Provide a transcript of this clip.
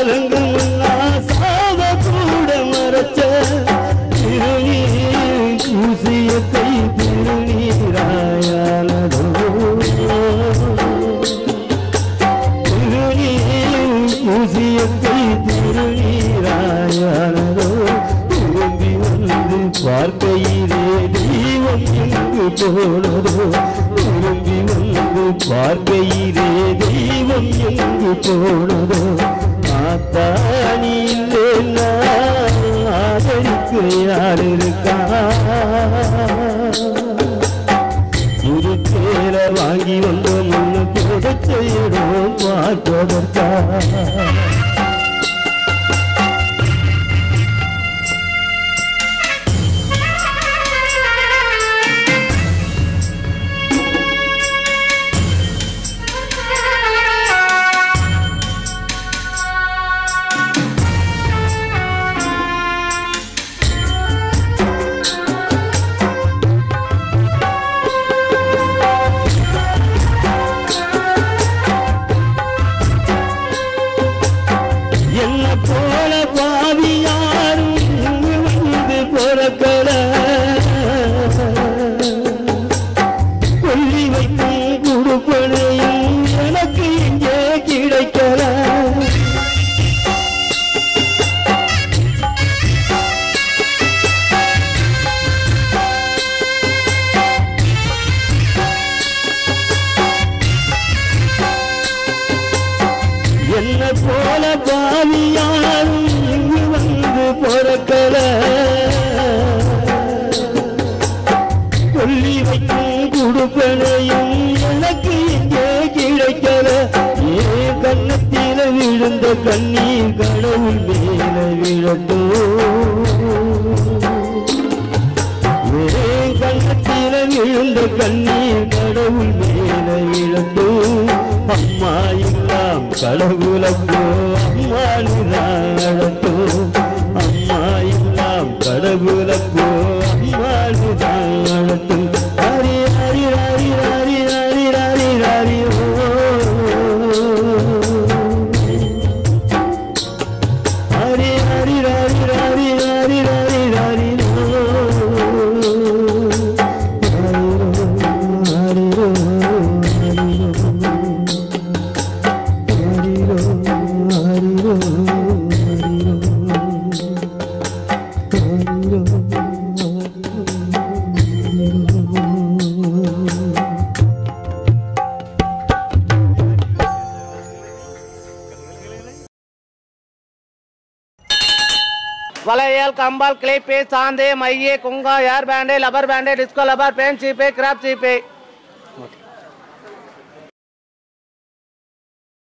காலங்கள் முன்னா சாவ கூட மறைச்ச திருநீர் பூசிய கை திருநீராயானதோ திருநீர் பூசிய கை திருநீராயானதோ திரும்பி வந்து பார்க்கையிலே தெய்வம் எங்கு போனதோ திரும்பி வந்து பார்க்கையிலே தெய்வம் எங்கு போனதோ ஆத்தாணி இல்லைன்னா ஆதரிக்க யார் இருக்கா புது தேர வாங்கி வந்த முன்னு கொடுத்த இடம் பார்ப்பதற்கா என்ன போல பாவி யாரும் இங்கு வந்து பிறக்கல கொல்லி வைக்கும் குடுப்பனையும் எனக்கு இங்கே கிடைக்கல என்ன போல பாவி யாரும் இங்கு வந்து பிறக்கல கொல்லி வைக்கும் குடுப்பனையும் எனக்கு இங்கே கிடைக்கல ஏ கண்ணத்தில விழுந்த கண்ணீர் கடவுள் மேல விழட்டும் ஏன் கண்ணத்தில விழுந்த கண்ணீர் கடவுள் மேல விழட்டும் அம்மா எல்லாம் கடவுளப்போ அம்மா நிதானட்டும் அம்மா எல்லாம் கடவுளப்போ அம்மா நிதானட்டும் ஹரி ஹரி ஹரி ஹரி ஹரி ஹரி ஹரி ஓ ஹரி ஹரி ஹரி ஹரி ஹரி ஹரி ஹரி வளையல் கம்பால் கிளிப்பு சாந்து மைய குங்கா hair band rubber band disco rubber band சீப்பு கிராப் சீப்பு